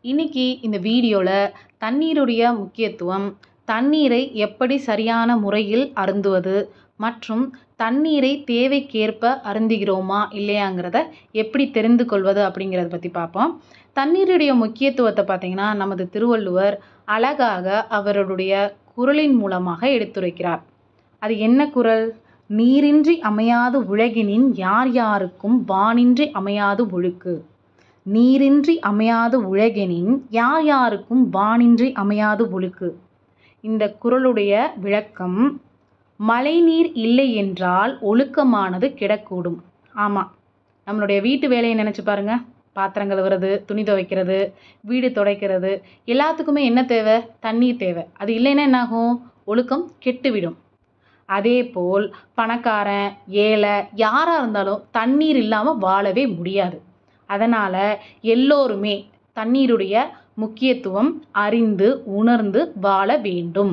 இன்னைக்கு இந்த வீடியோவில் தண்ணீருடைய முக்கியத்துவம் தண்ணீரை எப்படி சரியான முறையில் அருந்துவது மற்றும் தண்ணீரை தேவைக்கேற்ப அருந்துகிறோமா இல்லையாங்கிறத எப்படி தெரிந்து கொள்வது அப்படிங்கிறத பற்றி பார்ப்போம் தண்ணீருடைய முக்கியத்துவத்தை பார்த்தீங்கன்னா நமது திருவள்ளுவர் அழகாக அவருடைய குறளின் மூலமாக எடுத்துரைக்கிறார் அது என்ன குறள் நீரின்றி அமையாது உலகினின் யார் யாருக்கும் வானின்றி அமையாது ஒழுக்கு நீரின்றி அமையாது உலகெனின் யார் யாருக்கும் வானின்றி அமையாது ஒழுக்கு இந்த குறளுடைய விளக்கம் மழைநீர் இல்லை என்றால் ஒழுக்கமானது கிடக்கூடும் ஆமாம் நம்மளுடைய வீட்டு வேலையை நினச்சி பாருங்க பாத்திரம் கழுவுறது துணி துவைக்கிறது வீடு துடைக்கிறது எல்லாத்துக்குமே என்ன தேவை தண்ணீர் தேவை அது இல்லைன்னா என்னாகும் ஒழுக்கம் கெட்டுவிடும் அதே போல் பணக்காரன் ஏழை யாராக இருந்தாலும் தண்ணீர் இல்லாமல் வாழவே முடியாது அதனால் எல்லோருமே தண்ணீருடைய முக்கியத்துவம் அறிந்து உணர்ந்து வாழ வேண்டும்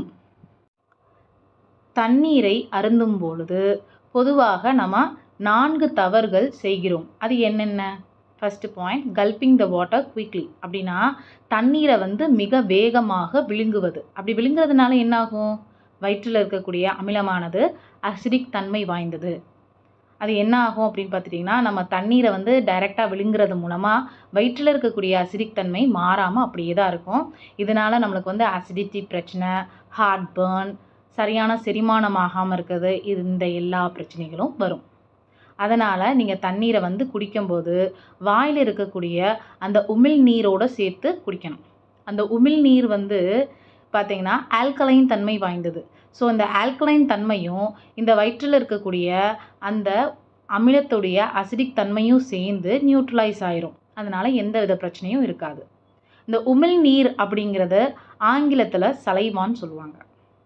தண்ணீரை அருந்தும் பொழுது பொதுவாக நம்ம நான்கு தவறுகள் செய்கிறோம் அது என்னென்ன first point gulping the water quickly அப்படின்னா தண்ணீரை வந்து மிக வேகமாக விழுங்குவது அப்படி விழுங்குறதுனால என்னாகும் வயிற்றில் இருக்கக்கூடிய அமிலமானது அசிடிக் தன்மை வாய்ந்தது அது என்ன ஆகும் அப்படின்னு பார்த்துட்டிங்கன்னா நம்ம தண்ணீரை வந்து டைரெக்டாக விழுங்குறது மூலமாக வயிற்றில் இருக்கக்கூடிய அசிடிக் தன்மை மாறாமல் அப்படியே தான் இருக்கும் இதனால் நம்மளுக்கு வந்து அசிடிட்டி பிரச்சனை ஹார்ட் பேர்ன் சரியான செரிமானம் ஆகாமல் இருக்கிறது இந்த எல்லா பிரச்சனைகளும் வரும் அதனால் நீங்கள் தண்ணீரை வந்து குடிக்கும்போது வாயில் இருக்கக்கூடிய அந்த உமிழ் நீரோடு சேர்த்து குடிக்கணும் அந்த உமிழ் நீர் வந்து பார்த்திங்கன்னா ஆல்கலைன் தன்மை வாய்ந்தது ஸோ இந்த ஆல்கலைன் தன்மையும் இந்த வயிற்றில் இருக்கக்கூடிய அந்த அமிலத்துடைய அசிடிக் தன்மையும் சேர்ந்து நியூட்ரலைஸ் ஆயிரும் அதனால் எந்த வித பிரச்சனையும் இருக்காது இந்த உமிழ் நீர் அப்படிங்கிறது ஆங்கிலத்தில் சலைவான்னு சொல்லுவாங்க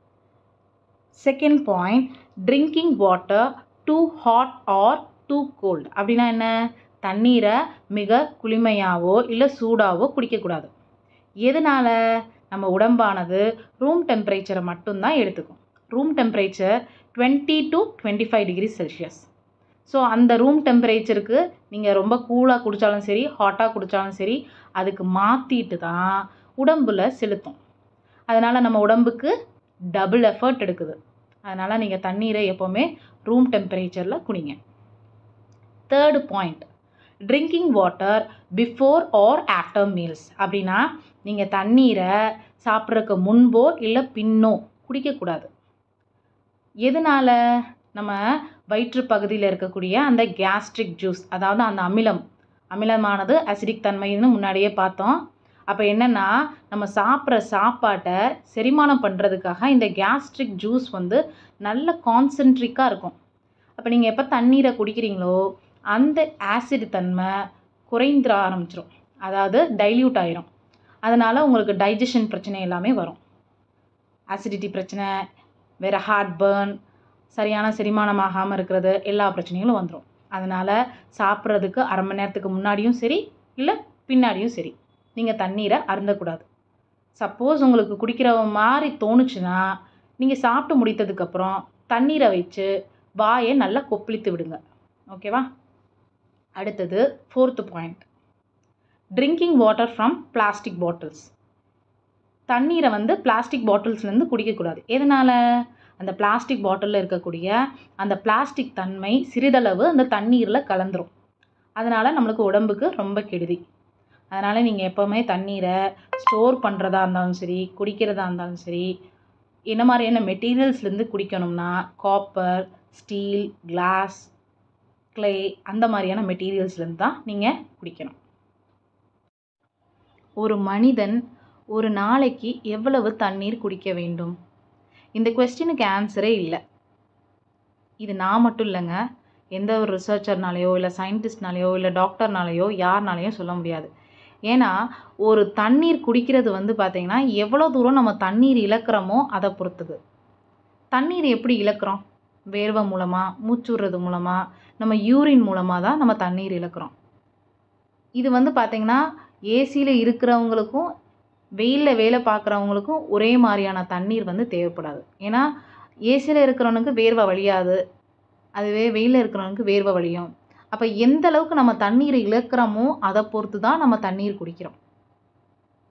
second point drinking water too hot or too cold அப்படின்னா என்ன தண்ணீரை மிக குளிமையாவோ இல்லை சூடாவோ குடிக்கக்கூடாது எதனால் நம்ம உடம்பானது ரூம் டெம்பரேச்சரை மட்டும்தான் எடுத்துக்கும் room temperature twenty to twenty five degree Celsius so அந்த ரூம் டெம்பரேச்சருக்கு நீங்கள் ரொம்ப கூலாக குடித்தாலும் சரி ஹாட்டாக குடித்தாலும் சரி அதுக்கு மாற்றிட்டு தான் உடம்பில் செலுத்தும் அதனால் நம்ம உடம்புக்கு டபுள் எஃபர்ட் எடுக்குது அதனால் நீங்கள் தண்ணீரை எப்போவுமே ரூம் டெம்பரேச்சரில் குடிங்க third point drinking water before or after meals அப்படின்னா நீங்கள் தண்ணீரை சாப்பிட்றதுக்கு முன்போ இல்லை பின்னோ குடிக்கக்கூடாது எதனால் நம்ம வயிற்று பகுதியில் இருக்கக்கூடிய அந்த கேஸ்ட்ரிக் ஜூஸ் அதாவது அந்த அமிலம் அமிலமானது அசிடிக் தன்மைன்னு முன்னாடியே பார்த்தோம் அப்போ என்னென்னா நம்ம சாப்பிட்ற சாப்பாட்டை செரிமானம் பண்ணுறதுக்காக இந்த கேஸ்ட்ரிக் ஜூஸ் வந்து நல்ல கான்சென்ட்ரிக்காக இருக்கும் அப்போ நீங்கள் எப்போ தண்ணீரை குடிக்கிறீங்களோ அந்த ஆசிட் தன்மை குறைந்துட ஆரம்பிச்சிடும் அதாவது டைல்யூட் ஆயிரும் அதனால் உங்களுக்கு டைஜஷன் பிரச்சனை எல்லாமே வரும் அசிடிட்டி பிரச்சனை வேறு ஹார்ட் பேர்ன் சரியான செரிமானம் ஆகாமல் இருக்கிறது எல்லா பிரச்சனைகளும் வந்துடும் அதனால் சாப்பிட்றதுக்கு அரை மணி நேரத்துக்கு முன்னாடியும் சரி இல்லை பின்னாடியும் சரி நீங்கள் தண்ணீரை அருந்தக்கூடாது சப்போஸ் உங்களுக்கு குடிக்கிற மாதிரி தோணுச்சுன்னா நீங்கள் சாப்பிட்டு முடித்ததுக்கப்புறம் தண்ணீரை வச்சு வாயை நல்லா கொப்பளித்து விடுங்க ஓகேவா அடுத்தது fourth point drinking water from plastic bottles தண்ணீரை வந்து பிளாஸ்டிக் பாட்டில்ஸ்லேருந்து குடிக்கக்கூடாது எதனால் அந்த பிளாஸ்டிக் பாட்டிலில் இருக்கக்கூடிய அந்த பிளாஸ்டிக் தன்மை சிறிதளவு அந்த தண்ணீரில் கலந்துரும் அதனால் நம்மளுக்கு உடம்புக்கு ரொம்ப கெடுதி அதனால் நீங்கள் எப்போவுமே தண்ணீரை ஸ்டோர் பண்ணுறதா இருந்தாலும் சரி குடிக்கிறதா இருந்தாலும் சரி என்ன மாதிரியான மெட்டீரியல்ஸ்லேருந்து குடிக்கணும்னா காப்பர் ஸ்டீல் கிளாஸ் கிளே அந்த மாதிரியான மெட்டீரியல்ஸ்லேருந்து தான் நீங்கள் குடிக்கணும் ஒரு மனிதன் ஒரு நாளைக்கு எவ்வளவு தண்ணீர் குடிக்க வேண்டும் இந்த கொஸ்டினுக்கு ஆன்சரே இல்லை இது நான் மட்டும் இல்லைங்க எந்த ஒரு ரிசர்ச்சர்னாலேயோ இல்லை சயின்டிஸ்ட்னாலேயோ இல்லை டாக்டர்னாலேயோ யாருனாலேயோ சொல்ல முடியாது ஏன்னா ஒரு தண்ணீர் குடிக்கிறது வந்து பார்த்திங்கன்னா எவ்வளோ தூரம் நம்ம தண்ணீர் இழக்கிறோமோ அதை பொறுத்தது தண்ணீர் எப்படி இழக்கிறோம் வேர்வை மூலமாக மூச்சுடுறது மூலமாக நம்ம யூரின் மூலமாக தான் நம்ம தண்ணீர் இழக்கிறோம் இது வந்து பார்த்திங்கன்னா ஏசியில் இருக்கிறவங்களுக்கும் வெயிலில் வேலை பார்க்குறவங்களுக்கும் ஒரே மாதிரியான தண்ணீர் வந்து தேவைப்படாது ஏன்னா ஏசியில் இருக்கிறவனுக்கு வேர்வை வழியாது அதுவே வெயிலில் இருக்கிறவனுக்கு வேர்வை வழியும் அப்போ எந்த அளவுக்கு நம்ம தண்ணீரை இழக்கிறோமோ அதை பொறுத்து தான் நம்ம தண்ணீர் குடிக்கிறோம்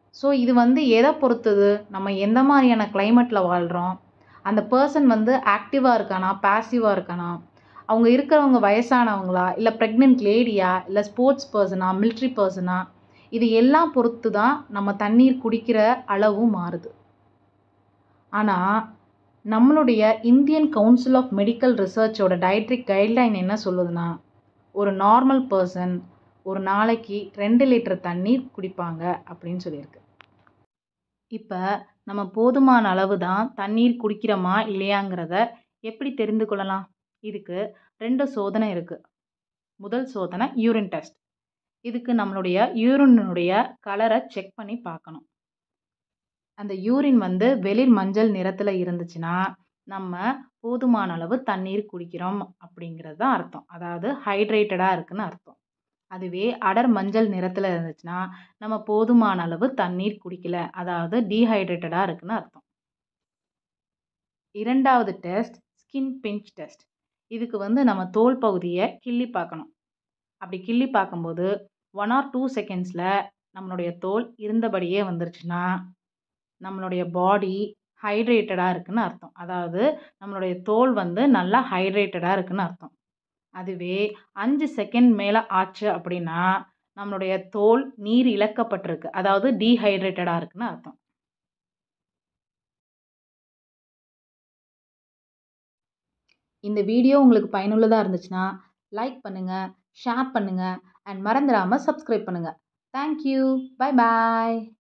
ஸோ இது வந்து எதை பொறுத்தது நம்ம எந்த மாதிரியான கிளைமேட்டில் வாழ்கிறோம் அந்த பர்சன் வந்து ஆக்டிவாக இருக்கானா பாசிவாக இருக்கானா அவங்க இருக்கிறவங்க வயசானவங்களா இல்லை ப்ரெக்னென்ட் லேடியா இல்லை ஸ்போர்ட்ஸ் பர்சனா மிலிட்ரி பர்சனா இது எல்லாம் பொறுத்து தான் நம்ம தண்ணீர் குடிக்கிற அளவும் மாறுது ஆனால் நம்மளுடைய இந்தியன் கவுன்சில் ஆஃப் மெடிக்கல் ரிசர்ச்சோட டயட்ரிக் கைட்லைன் என்ன சொல்லுதுன்னா ஒரு நார்மல் பர்சன் ஒரு நாளைக்கு ரெண்டு லிட்டர் தண்ணீர் குடிப்பாங்க அப்படின்னு சொல்லியிருக்கு இப்போ நம்ம போதுமான அளவு தான் தண்ணீர் குடிக்கிறோமா இல்லையாங்கிறத எப்படி தெரிந்து கொள்ளலாம் இதுக்கு ரெண்டு சோதனை இருக்குது முதல் சோதனை யூரின் டெஸ்ட் இதுக்கு நம்மளுடைய யூரினுடைய கலரை செக் பண்ணி பார்க்கணும் அந்த யூரின் வந்து வெளிர் மஞ்சள் நிறத்தில் இருந்துச்சுன்னா நம்ம போதுமான அளவு தண்ணீர் குடிக்கிறோம் அப்படிங்கிறது தான் அர்த்தம் அதாவது ஹைட்ரேட்டடாக இருக்குன்னு அர்த்தம் அதுவே அடர் மஞ்சள் நிறத்தில் இருந்துச்சுன்னா நம்ம போதுமான அளவு தண்ணீர் குடிக்கல அதாவது டீஹைட்ரேட்டடாக இருக்குன்னு அர்த்தம் இரண்டாவது டெஸ்ட் ஸ்கின் பிஞ்ச் டெஸ்ட் இதுக்கு வந்து நம்ம தோல் பகுதியை கிள்ளி பார்க்கணும் அப்படி கிள்ளி பார்க்கும்போது ஒன் ஆர் டூ செகண்ட்ஸில் நம்மளுடைய தோல் இருந்தபடியே வந்துருச்சுன்னா நம்மளுடைய பாடி ஹைட்ரேட்டடாக இருக்குன்னு அர்த்தம் அதாவது நம்மளுடைய தோல் வந்து நல்லா ஹைட்ரேட்டடாக இருக்குன்னு அர்த்தம் அதுவே அஞ்சு செகண்ட் மேலே ஆச்சு அப்படின்னா நம்மளுடைய தோல் நீர் இழக்கப்பட்டிருக்கு அதாவது டீஹைட்ரேட்டடாக இருக்குன்னு அர்த்தம் இந்த வீடியோ உங்களுக்கு பயனுள்ளதாக இருந்துச்சுன்னா லைக் பண்ணுங்கள் ஷேர் பண்ணுங்கள் அண்ட் மறந்துடாமல் சப்ஸ்கிரைப் பண்ணுங்கள் தேங்க்யூ பை பாய்